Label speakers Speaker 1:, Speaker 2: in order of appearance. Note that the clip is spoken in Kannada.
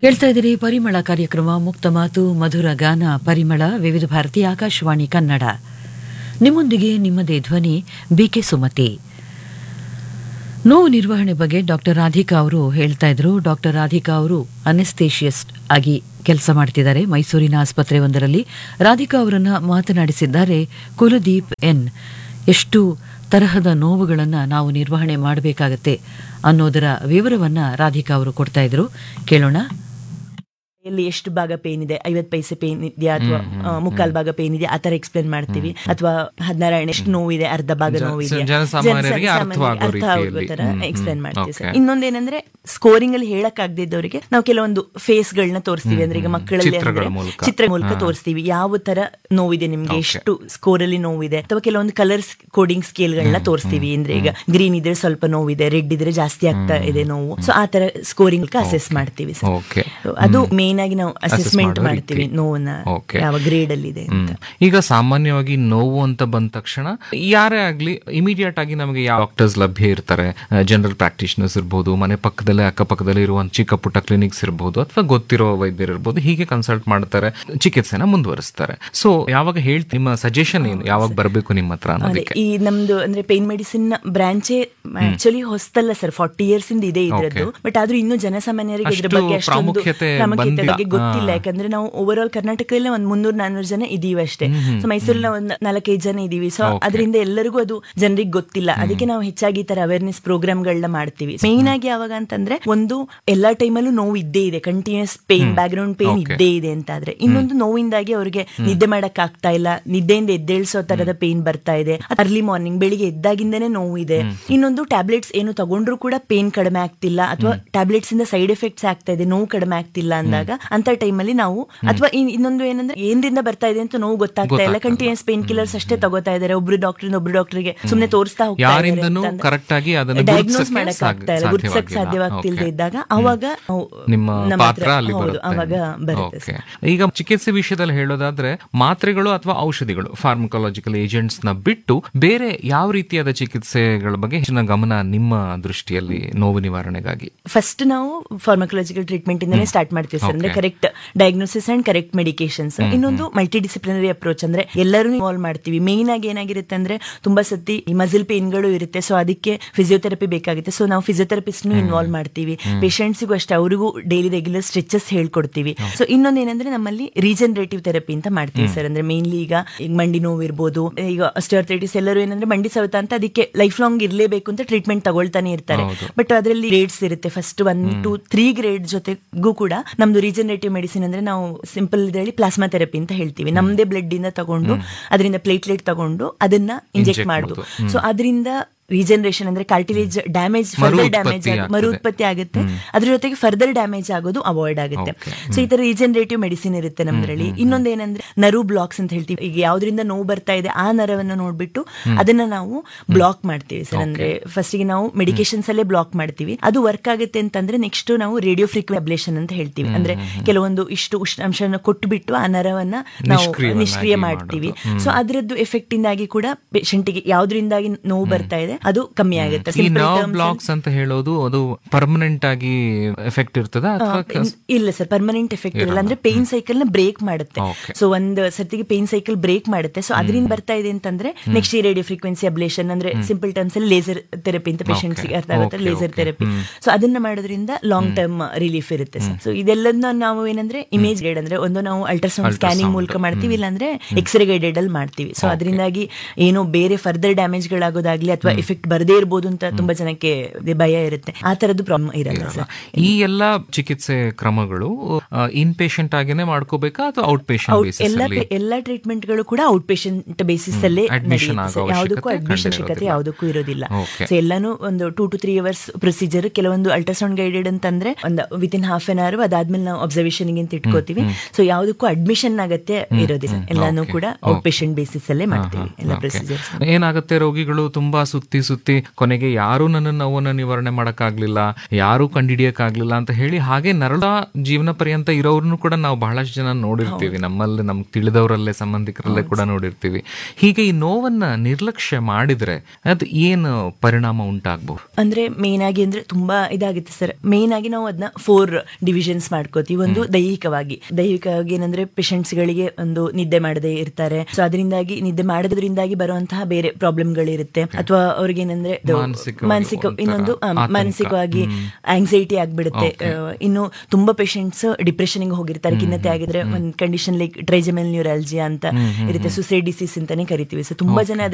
Speaker 1: ಕೇಳ್ತಾ ಇದ್ದೀರಿ ಪರಿಮಳ ಕಾರ್ಯಕ್ರಮ ಮುಕ್ತ ಮಾತು ಮಧುರ ಗಾನ ಪರಿಮಳ ವಿವಿಧ ಭಾರತಿ ಆಕಾಶವಾಣಿ ಕನ್ನಡ ನಿಮ್ಮೊಂದಿಗೆ ನಿಮ್ಮದೇ ಧ್ವನಿ ಬಿಕೆ ಸುಮತಿ ನೋವು ನಿರ್ವಹಣೆ ಬಗ್ಗೆ ಡಾಕ್ಟರ್ ರಾಧಿಕಾ ಅವರು ಹೇಳ್ತಾ ಇದ್ರು ಡಾಕ್ಟರ್ ರಾಧಿಕಾ ಅವರು ಅನೆಸ್ಥೇಷಿಯಸ್ಟ್ ಆಗಿ ಕೆಲಸ ಮಾಡ್ತಿದ್ದಾರೆ ಮೈಸೂರಿನ ಆಸ್ಪತ್ರೆ ಒಂದರಲ್ಲಿ ರಾಧಿಕಾ ಅವರನ್ನ ಮಾತನಾಡಿಸಿದ್ದಾರೆ ಕುಲದೀಪ್ ಎನ್ ಎಷ್ಟು ತರಹದ ನೋವುಗಳನ್ನು ನಾವು ನಿರ್ವಹಣೆ ಮಾಡಬೇಕಾಗತ್ತೆ ಅನ್ನೋದರ ವಿವರವನ್ನ ರಾಧಿಕಾ ಅವರು ಕೊಡ್ತಾ ಇದ್ರು ಕೇಳೋಣ
Speaker 2: ಎಲ್ಲಿ ಎಷ್ಟು ಭಾಗ ಪೇನ್ ಇದೆ ಐವತ್ ಪೈಸೆ ಪೇನ್ ಇದೆಯಾ ಅಥವಾ ಮುಕ್ಕಾಲ್ ಭಾಗ ಪೇನ್ ಇದೆ ಆತರ ಎಕ್ಸ್ಪ್ಲೇನ್ ಮಾಡ್ತೀವಿ ಅಥವಾ ಹದಿನಾರಾಯಣ ಎಷ್ಟು ನೋವಿದೆ ಅರ್ಧ ಭಾಗ
Speaker 3: ಜನ-
Speaker 2: ನೋವಿದೆ
Speaker 3: ಜನಸಾಮಾನ್ಯರಿಗೆ ಅರ್ಥವಾಗೋ ರೀತಿಯಲ್ಲಿ. ಹ್ಮ್,
Speaker 2: ಎಕ್ಸ್ಪ್ಲೇನ್
Speaker 3: ಹ್ಮ್,
Speaker 2: ಮಾಡ್ತೀವಿ ಸರ್
Speaker 3: okay.
Speaker 2: ಇನ್ನೊಂದೇನಂದ್ರೆ ಸ್ಕೋರಿಂಗ್ ಅಲ್ಲಿ ಹೇಳಕ್ ಆಗದಿದ್ದವರಿಗೆ ನಾವು ಕೆಲವೊಂದು ಫೇಸ್ ಗಳನ್ನ ತೋರಿಸ್ತೀವಿ ಅಂದ್ರೆ ಈಗ ಮಕ್ಕಳಲ್ಲಿ
Speaker 3: ಚಿತ್ರಗಳ
Speaker 2: ಅಂದ್ರೆ
Speaker 3: ಮೂಲಕ.
Speaker 2: ಚಿತ್ರ ಮೂಲಕ ತೋರಿಸ್ತೀವಿ ಯಾವ ತರ ನೋವಿದೆ ನಿಮ್ಗೆ ಎಷ್ಟು ಸ್ಕೋರ್ ಅಲ್ಲಿ ನೋವಿದೆ ಅಥವಾ ಕೆಲವೊಂದು ಕಲರ್ಸ್ ಕೋಡಿಂಗ್ ಸ್ಕೇಲ್ ಗಳನ್ನ ತೋರಿಸ್ತೀವಿ ಅಂದ್ರೆ ಈಗ ಗ್ರೀನ್ ಇದ್ರೆ ಸ್ವಲ್ಪ ನೋವಿದೆ ರೆಡ್ ಇದ್ರೆ ಜಾಸ್ತಿ ಆಗ್ತಾ ಇದೆ ನೋವು ಸೊ ಆ ತರ ಸ್ಕೋರಿಂಗ್ ಅಸೆಸ್ ಮಾಡ್ತೀವಿ ಸರ್
Speaker 3: ಓಕೆ
Speaker 2: So, ಅದು ಮೇನ್ ಆಗಿ ನಾವು ಅಸೆಸ್ಮೆಂಟ್
Speaker 3: ಮಾಡೋ
Speaker 2: ಮಾಡ್ತೀವಿ
Speaker 3: ರೀತಿ.
Speaker 2: ನೋವನ್ನ
Speaker 3: Okay.
Speaker 2: ಯಾವ ಗ್ರೇಡ್ ಅಲ್ಲಿ ಇದೆ ಅಂತ
Speaker 3: ಈಗ ಸಾಮಾನ್ಯವಾಗಿ ನೋವು ಅಂತ ಬಂದ ತಕ್ಷಣ ಯಾರೇ ಆಗ್ಲಿ ಇಮಿಡಿಯೇಟ್ ಆಗಿ ನಮಗೆ ಯಾವ ಡಾಕ್ಟರ್ಸ್ ಲಭ್ಯ ಇರ್ತಾರೆ ಜನರಲ್ ಪ್ರಾಕ್ಟೀಷನರ್ಸ್ ಇರ್ಬೋದು ಮನೆ ಪಕ್ಕದಲ್ಲೇ ಅಕ್ಕಪಕ್ಕದಲ್ಲಿ ಇರುವ ಚಿಕ್ಕ ಪುಟ್ಟ ಕ್ಲಿನಿಕ್ಸ್ ಇರ್ಬೋದು ಅಥವಾ ಗೊತ್ತಿರೋ ವೈದ್ಯರು ಇರ್ಬೋದು ಹೀಗೆ ಕನ್ಸಲ್ಟ್ ಮಾಡ್ತಾರೆ ಚಿಕಿತ್ಸೆನ ಮುಂದುವರಿಸ್ತಾರೆ ಸೊ ಯಾವಾಗ ಹೇಳ್ತಿ ನಿಮ್ಮ ಸಜೆಷನ್ ಏನು ಯಾವಾಗ ಬರಬೇಕು ನಿಮ್ಮ ಹತ್ರ
Speaker 2: ಅದೇ,
Speaker 3: ಅನ್ನೋದಕ್ಕೆ
Speaker 2: ಈ ನಮ್ದು ಅಂದ್ರೆ ಪೇನ್ ಮೆಡಿಸಿನ್ ಬ್ರಾಂಚೇ ಆಕ್ಚುಲಿ ಹೊಸ್ತಲ್ಲ ಸರ್ ಫಾರ್ಟಿ ಇಯರ್ಸ್ ಇಂದ ಇದೆ ಇದ್ರದ್ದು ಬಟ್ ಆದ್ರೂ ಇನ್ನೂ ಜನಸಾಮಾನ್ಯರಿಗೆ ಇದ್ರ
Speaker 3: ಅಷ್ಟು
Speaker 2: ಬಗ್ಗೆ ಅಷ್ಟೊಂದು
Speaker 3: ಪ್ರಾಮುಖ್ಯತೆ
Speaker 2: ಪ್ರಾಮುಖ್ಯತೆ
Speaker 3: ಬಂದಿಲ್ಲ.
Speaker 2: ಬಗ್ಗೆ ಗೊತ್ತಿಲ್ಲ ಯಾಕಂದ್ರೆ ನಾವು ಓವರ್ ಆಲ್ ಕರ್ನಾಟಕದಲ್ಲೇ ಒಂದ್ ಮುನ್ನೂರ್ ನಾನ್ನೂರು ಜನ ಇದೀವಿ ಅಷ್ಟೇ ಸೊ ಮೈಸೂರಲ್ಲಿ ಒಂದ್ ನಾಲ್ಕೈದು ಜನ ಇದೀವಿ ಸೊ ಅದರಿಂದ ಎಲ್ಲರಿಗೂ ಅದು ಜನರಿಗೆ ಗೊತ್ತಿಲ್ಲ ಅದಕ್ಕೆ ನಾವು ಹೆಚ್ಚಾಗಿ ಈ ತರ ಅವೇರ್ನೆಸ್ ಪ್ರೋಗ್ರಾಮ್ಗಳನ್ನ ಮಾಡ್ತೀವಿ ಮೇನ್ ಆಗಿ ಯಾವಾಗ ಅಂತಂದ್ರೆ ಒಂದು ಎಲ್ಲಾ ಟೈಮಲ್ಲೂ ನೋವು ಇದ್ದೇ ಇದೆ continuous pain background pain ಇದ್ದೇ ಇದೆ ಅಂತ ಆದ್ರೆ ಇನ್ನೊಂದು ನೋವಿಂದಾಗಿ ಅವ್ರಿಗೆ ನಿದ್ದೆ ಮಾಡಕ್ ಆಗ್ತಾ ಇಲ್ಲ ನಿದ್ದೆಯಿಂದ ಎದ್ದೇಳಿಸೋ ತರದ ಪೇನ್ ಬರ್ತಾ ಇದೆ ಅರ್ಲಿ ಮಾರ್ನಿಂಗ್ ಬೆಳಿಗ್ಗೆ ಎದ್ದಾಗಿಂದನೇ ನೋವು ಇದೆ ಇನ್ನೊಂದು ಟ್ಯಾಬ್ಲೆಟ್ಸ್ ಏನು ತಗೊಂಡ್ರು ಕೂಡ ಪೇನ್ ಕಡಿಮೆ ಆಗ್ತಿಲ್ಲ ಅಥವಾ ಟ್ಯಾಬ್ಲೆಟ್ಸ್ ಇಂದ ಸೈಡ್ ಎಫೆಕ್ಟ್ಸ್ ಆಗ್ತಾ ಇದೆ ನೋವು ಕಡಿಮೆ ಆಗ್ತಿಲ್ಲ ಅಂದಾಗ ಅಂತ ಟೈಮಲ್ಲಿ ನಾವು ಅಥವಾ ಇನ್- ಇನ್ನೊಂದು ಏನಂದ್ರೆ ಏನ್ರಿಂದ ಬರ್ತಾ ಇದೆ ಅಂತ ನೋವು ಗೊತ್ತಾಗ್ತಾ ಇಲ್ಲ ಕಂಟಿನ್ಯೂಸ್ ಪೇನ್ ಕಿಲ್ಲರ್ಸ್ ಅಷ್ಟೇ ತಗೋತಾ ಇದ್ದಾರೆ ಒಬ್ರು ಡಾಕ್ಟರ್ ಒಬ್ರು ಡಾಕ್ಟರ್ಗೆ ಸುಮ್ನೆ ತೋರಿಸ್ತಾ ಹೋಗ್ತಾ
Speaker 3: ಯಾರಿಂದನೂ correct ಆಗಿ ಅದನ್ನ
Speaker 2: ಡಯಾಗ್ನೋಸ್
Speaker 3: ಗುರುತಿಸಕ್ಕೆ
Speaker 2: ಮಾಡಕ್ ಆಗ್ತಾ ಇಲ್ಲ
Speaker 3: ಸಾಧ್ಯ-
Speaker 2: ಗುರುತಿಸಕ್
Speaker 3: ಸಾಧ್ಯವಾಗಿಲ್ಲ.
Speaker 2: ಸಾಧ್ಯವಾಗ್ತಿಲ್ದೆ
Speaker 3: Okay.
Speaker 2: ಇದ್ದಾಗ ಅವಾಗ ನಾವು
Speaker 3: ನಿಮ್ಮ
Speaker 2: ನಮ್ಮ ಹತ್ರ-
Speaker 3: ಪಾತ್ರ ಅಲ್ಲಿ
Speaker 2: ಹೌದು,
Speaker 3: ಬರುತ್ತೆ
Speaker 2: ಅವಾಗ ಬರುತ್ತೆ
Speaker 3: Okay. ಈಗ ಚಿಕಿತ್ಸೆ ವಿಷಯದಲ್ಲಿ ಹೇಳೋದಾದ್ರೆ ಮಾತ್ರೆಗಳು ಅಥವಾ ಔಷಧಿಗಳು ಫಾರ್ಮಕಾಲಜಿಕಲ್ ಏಜೆಂಟ್ಸ್ ನ ಬಿಟ್ಟು ಬೇರೆ ಯಾವ ರೀತಿಯಾದ ಚಿಕಿತ್ಸೆಗಳ ಬಗ್ಗೆ ಹೆಚ್ಚಿನ ಗಮನ ನಿಮ್ಮ ದೃಷ್ಟಿಯಲ್ಲಿ ನೋವು ನಿವಾರಣೆಗಾಗಿ
Speaker 2: ಫಸ್ಟ್ ನಾವು ಫಾರ್ಮಕೊಲಾಜಿಕಲ್ ಟ್ರೀಟ್ಮೆಂಟ್ ಇಂದನೇ ಸ್ಟಾರ್ಟ್ ಮಾಡ್ತೀವಿ ಸರ್ ಅಂದ್ರೆ correct diagnosis and correct medications ಇನ್ನೊಂದು ಮಲ್ಟಿ ಡಿಸಿಪ್ಲಿನರಿ ಅಪ್ರೋಚ್ ಅಂದ್ರೆ ಎಲ್ಲರೂ ಇನ್ವಾಲ್ವ್ ಮಾಡ್ತೀವಿ ಮೇನ್ ಆಗಿ ಏನಾಗಿರುತ್ತೆ ಅಂದ್ರೆ ತುಂಬಾ ಸತಿ ಮಸಿಲ್ ಪೇನ್ಗಳು ಇರುತ್ತೆ ಸೊ ಅದಕ್ಕೆ ಫಿಸಿಯೋಥೆರಪಿ ಬೇಕಾಗುತ್ತೆ ಸೊ ನಾವು ಫಿಸಿಯೋಥೆರಪಿಸ್ಟ್ ಇನ್ವಾಲ್ವ್ ಮಾಡ್ತೀವಿ ಪೇಷಂಟ್ಸಿಗೂ ಅಷ್ಟೇ ಅವರಿಗೂ ಡೈಲಿ ರೆಗ್ಯುಲರ್ ಸ್ಟ್ರೆಚಸ್ ಹೇಳ್ಕೊಡ್ತೀವಿ ಸೊ ಇನ್ನೊಂದು ಏನಂದ್ರೆ ನಮ್ಮಲ್ಲಿ ರೀಜನರೇಟಿವ್ ಥೆರಪಿ ಅಂತ ಮಾಡ್ತೀವಿ ಸರ್ ಅಂದ್ರೆ ಮೇನ್ಲಿ ಈಗ ಈಗ ಮಂಡಿ ನೋವು ಇರ್ಬೋದು ಈಗ ಅಸ್ಟಿಯೋರ್ಥೈಟಿಸ್ ಎಲ್ಲರೂ ಏನಂದ್ರೆ ಮಂಡಿ ಸವೆತ ಅಂತ ಅದಕ್ಕೆ ಲೈಫ್ ಲಾಂಗ್ ಇರಲೇಬೇಕು ಅಂತ ಟ್ರೀಟ್ಮೆಂಟ್ ತಗೊಳ್ತಾನೆ ಇರ್ತಾರೆ ಬಟ್ ಅದರಲ್ಲಿ ಗ್ರೇಡ್ಸ್ ಇರುತ್ತೆ first one two three grade ಜೊತೆಗೂ ಕೂಡ ನಮ್ದು ರೀಜನರೇಟಿವ್ ಮೆಡಿಸಿನ್ ಅಂದ್ರೆ ನಾವು ಸಿಂಪಲ್ ಇದರಲ್ಲಿ ಪ್ಲಾಸ್ಮಾ ಥೆರಪಿ ಅಂತ ಹೇಳ್ತೀವಿ ನಮ್ದೇ ಬ್ಲಡ್ ಇಂದ ತಗೊಂಡು ಅದರಿಂದ ಪ್ಲೇಟ್ಲೆಟ್ ತಗೊಂಡು ಅದನ್ನ ಇಂಜೆಕ್ಟ್ ಮಾಡುದು ಸೊ ಅದರಿಂದ ರೀಜನರೇಷನ್ ಅಂದ್ರೆ ಕಾರ್ಟಿಲೇಜ್ ಡ್ಯಾಮೇಜ್ ಫರ್ದರ್ ಡ್ಯಾಮೇಜ್
Speaker 3: ಆಗ್ತದೆ.
Speaker 2: ಮರು ಉತ್ಪತ್ತಿ ಆಗುತ್ತೆ ಅದ್ರ ಜೊತೆಗೆ ಫರ್ದರ್ ಡ್ಯಾಮೇಜ್ ಆಗೋದು ಅವಾಯ್ಡ್ ಆಗುತ್ತೆ ಸೊ ಈ ತರ ರೀಜನರೇಟಿವ್ ಮೆಡಿಸಿನ್ ಇರುತ್ತೆ ನಮ್ದ್ರಲ್ಲಿ ಇನ್ನೊಂದು ಏನಂದ್ರೆ ನರು ಬ್ಲಾಕ್ಸ್ ಅಂತ ಹೇಳ್ತೀವಿ ಈಗ ಯಾವ್ದ್ರಿಂದ ನೋವು ಬರ್ತಾ ಇದೆ ಆ ನರವನ್ನ ನೋಡ್ಬಿಟ್ಟು ಅದನ್ನ ನಾವು ಬ್ಲಾಕ್ ಮಾಡ್ತೀವಿ ಸರ್ ಅಂದ್ರೆ ಫಸ್ಟ್ ಗೆ ನಾವು ಮೆಡಿಕೇಶನ್ಸ್ ಅಲ್ಲೇ ಬ್ಲಾಕ್ ಮಾಡ್ತೀವಿ ಅದು ವರ್ಕ್ ಆಗುತ್ತೆ ಅಂತಂದ್ರೆ ನೆಕ್ಸ್ಟ್ ನಾವು ರೇಡಿಯೋ ಫ್ರೀಕ್ವೆಂಟ್ ಅಬ್ಲೇಷನ್ ಅಂತ ಹೇಳ್ತೀವಿ ಅಂದ್ರೆ ಕೆಲವೊಂದು ಇಷ್ಟು ಉಷ್ಣಾಂಶನ ಕೊಟ್ಬಿಟ್ಟು ಆ ನರವನ್ನ ನಾವು
Speaker 3: ನಿಷ್ಕ್ರಿಯವನ್ನಾಗಿ
Speaker 2: ನಿಷ್ಕ್ರಿಯ ಮಾಡ್ತೀವಿ ಸೊ ಅದರದ್ದು ಎಫೆಕ್ಟ್ ಇಂದಾಗಿ ಕೂಡ patient ಗೆ ಯಾವ್ದ್ರಿಂದಾಗಿ ನೋವು ಬರ್ತಾ ಇದೆ ಅದು ಕಮ್ಮಿ ಆಗುತ್ತೆ
Speaker 3: ಈ
Speaker 2: Simple
Speaker 3: ನರ್ವ್
Speaker 2: terms
Speaker 3: ಬ್ಲಾಕ್ಸ್ ಅಂತ ಹೇಳೋದು ಅದು ಪರ್ಮನೆಂಟ್ ಆಗಿ ಎಫೆಕ್ಟ್ ಇರ್ತದ ಅಥವಾ
Speaker 2: ಇನ್- ಇಲ್ಲ ಸರ್ ಪರ್ಮನೆಂಟ್ ಎಫೆಕ್ಟ್ ಇರಲ್ಲ ಅಂದ್ರೆ ಪೇನ್ ಸೈಕಲ್ ನ ಬ್ರೇಕ್ ಮಾಡುತ್ತೆ
Speaker 3: Okay.
Speaker 2: ಸೊ ಒಂದ್ ಸರ್ತಿಗೆ ಪೇನ್ ಸೈಕಲ್ ಬ್ರೇಕ್ ಮಾಡುತ್ತೆ ಸೊ ಅದರಿಂದ ಬರ್ತಾ ಇದೆ ಅಂತಂದ್ರೆ ನೆಕ್ಸ್ಟ್ ಈ ರೇಡಿಯೋ ಫ್ರೀಕ್ವೆನ್ಸಿ ಅಬ್ಲೇಷನ್ ಅಂದ್ರೆ ಸಿಂಪಲ್ ಟರ್ಮ್ಸ್ ಅಲ್ಲಿ ಲೇಸರ್ ಥೆರಪಿ ಅಂತ ಪೇಷಂಟ್ಸ್ ಗೆ ಅರ್ಥ ಆಗುತ್ತೆ
Speaker 3: Okay,
Speaker 2: laser
Speaker 3: okay.
Speaker 2: Therapy so ಅದನ್ನ ಮಾಡೋದ್ರಿಂದ ಲಾಂಗ್ ಟರ್ಮ್ ರಿಲೀಫ್ ಇರುತ್ತೆ ಸರ್ ಸೊ ಇದೆಲ್ಲದನ್ನ ನಾವು ಏನಂದ್ರೆ ಇಮೇಜ್ ಗೈಡ್ ಅಂದ್ರೆ ಒಂದು ನಾವು ಅಲ್ಟ್ರಾಸೌಂಡ್ ಸ್ಕ್ಯಾನಿಂಗ್ ಮೂಲಕ ಮಾಡ್ತೀವಿ ಇಲ್ಲಾಂದ್ರೆ ಎಕ್ಸ್ರೇ ಗೈಡೆಡ್ ಅಲ್ಲಿ ಮಾಡ್ತೀವಿ ಸೊ ಅದರಿಂದಾಗಿ ಏನೋ ಬೇರೆ ಫರ್ದರ್ ಡ್ಯಾಮೇಜ್ ಗಳಾಗೋದಾಗ್ಲಿ ಅಥವಾ ಎಫೆಕ್ಟ್ ಬರದೇ ಇರ್ಬೋದು ಅಂತ ತುಂಬಾ ಜನಕ್ಕೆ ಭಯ ಇರುತ್ತೆ ಆ ತರದ್ದು ಪ್ರಾಬ್ಲಮ್ ಇರಲ್ಲ ಸರ್
Speaker 3: ಈ ಎಲ್ಲಾ ಚಿಕಿತ್ಸೆ ಕ್ರಮಗಳು ಇನ್ ಪೇಷಂಟ್ ಆಗೇನೆ ಮಾಡ್ಕೋಬೇಕಾ ಅಥವಾ ಔಟ್ ಪೇಷಂಟ್ ಬೇಸಿಸ್
Speaker 2: ಎಲ್ಲ
Speaker 3: ಅಲ್ಲಿ
Speaker 2: ಎಲ್ಲ ಟ್ರೀಟ್ಮೆಂಟ್ ಗಳು ಕೂಡ ಔಟ್ ಪೇಷಂಟ್ ಬೇಸಿಸ್ ಅಲ್ಲೇ
Speaker 3: Admission
Speaker 2: ನಡೆಯುತ್ತೆ
Speaker 3: ಆಗೋ
Speaker 2: ಸರ್. ಯಾವುದಕ್ಕೂ
Speaker 3: ಅವಶ್ಯಕತೆ
Speaker 2: ಅಡ್ಮಿಷನ್
Speaker 3: ಖಂಡಿತ
Speaker 2: ಅವಶ್ಯಕತೆ
Speaker 3: ಇರೋದಿಲ್ಲ.
Speaker 2: ಯಾವುದಕ್ಕೂ ಇರೋದಿಲ್ಲ
Speaker 3: Okay.
Speaker 2: ಸೊ ಎಲ್ಲಾನು ಒಂದು two to three hours procedure ಕೆಲವೊಂದು ಅಲ್ಟ್ರಾಸೌಂಡ್ ಗೈಡೆಡ್ ಅಂತಂದ್ರೆ ಒಂದು within half an hour ಅದಾದ್ಮೇಲೆ ನಾವು ಅಬ್ಸರ್ವೇಷನ್ ಅಂತ ಇಟ್ಕೋತೀವಿ ಸೊ ಯಾವುದಕ್ಕೂ ಅಡ್ಮಿಷನ್ ಅಗತ್ಯ ಇರೋದಿಲ್ಲ ಎಲ್ಲಾನು
Speaker 3: Okay.
Speaker 2: ಕೂಡ ಔಟ್ ಪೇಷಂಟ್ ಬೇಸಿಸ್ ಅಲ್ಲೇ ಮಾಡ್ತೀವಿ ಎಲ್ಲ
Speaker 3: Okay.
Speaker 2: ಪ್ರೊಸೀಜರ್ಸ್
Speaker 3: ಏನಾಗುತ್ತೆ ರೋಗಿಗಳು ತುಂಬಾ ಸುತ್ತಿ ಸುತ್ತಿ ಕೊನೆಗೆ ಯಾರು ನನ್ನ ನೋವನ್ನ ನಿವಾರಣೆ ಮಾಡಕ್ಕಾಗ್ಲಿಲ್ಲ ಯಾರು ಕಂಡಿಡಿಯಕ್ಕಾಗ್ಲಿಲ್ಲ ಅಂತ ಹೇಳಿ ಹಾಗೆ ನರಳ ಜೀವನ ಪರ್ಯಂತ ಅಂತ ಇರೋರ್ನು ಕೂಡ ನಾವು ಬಹಳಷ್ಟು ಜನ ನೋಡಿರ್ತೀವಿ ನಮ್ಮಲ್ಲಿ ನಮ್ಗೆ ತಿಳಿದವರಲ್ಲೇ ಸಂಬಂಧಿಕರಲ್ಲೇ ಕೂಡ ನೋಡಿರ್ತೀವಿ ಹೀಗೆ ಈ ನೋವನ್ನ ನಿರ್ಲಕ್ಷ್ಯ ಮಾಡಿದ್ರೆ ಅದು ಏನು ಪರಿಣಾಮ ಉಂಟಾಗಬಹುದು
Speaker 2: ಅಂದ್ರೆ ಮೇನ್ ಆಗಿ ಅಂದ್ರೆ ತುಂಬಾ ಇದಾಗುತ್ತೆ ಸರ್ ಮೇನ್ ಆಗಿ ನಾವು ಅದನ್ನ ಫೋರ್ ಡಿವಿಷನ್ಸ್ ಮಾಡ್ಕೋತೀವಿ ಒಂದು ದೈಹಿಕವಾಗಿ ದೈಹಿಕವಾಗಿ ಏನಂದ್ರೆ ಪೇಷಂಟ್ಸ್ ಗಳಿಗೆ ಒಂದು ನಿದ್ದೆ ಮಾಡದೇ ಇರ್ತಾರೆ ಸೊ ಅದರಿಂದಾಗಿ ನಿದ್ದೆ ಮಾಡದ್ರಿಂದಾಗಿ ಬರುವಂತಹ ಬೇರೆ ಪ್ರಾಬ್ಲಮ್ ಗಳಿರುತ್ತೆ ಅಥವಾ ಅವ್ರಿಗೆ ಏನಂದ್ರೆ ಇದು
Speaker 3: ಮಾನಸಿಕವಾಗಿ
Speaker 2: ಮಾನಸಿಕ
Speaker 3: ಒಂಥರ
Speaker 2: ಇನ್ನೊಂದು ಆ,
Speaker 3: ಆತಂಕ.
Speaker 2: ಮಾನಸಿಕವಾಗಿ ಆಂಗ್ಸೈಟಿ ಆಗ್ಬಿಡುತ್ತೆ ಆ, ಇನ್ನು ತುಂಬಾ ಪೇಷಂಟ್ಸ್ ಡಿಪ್ರೆಷನ್ ಹೋಗಿರ್ತಾರೆ ಖಿನ್ನತೆ ಆಗಿದ್ರೆ ಒಂದು ಕಂಡೀಷನ್ ಲೈಕ್ ಟ್ರೈಜಮೆಲ್ ನ್ಯೂರಾಲಜಿಯಾ ಅಂತ ಇರುತ್ತೆ ಸುಸೈಡ್ ಡಿಸೀಸ್ ಅಂತಾನೆ ಕರಿತೀವಿ ಸೊ ತುಂಬಾ ಜನ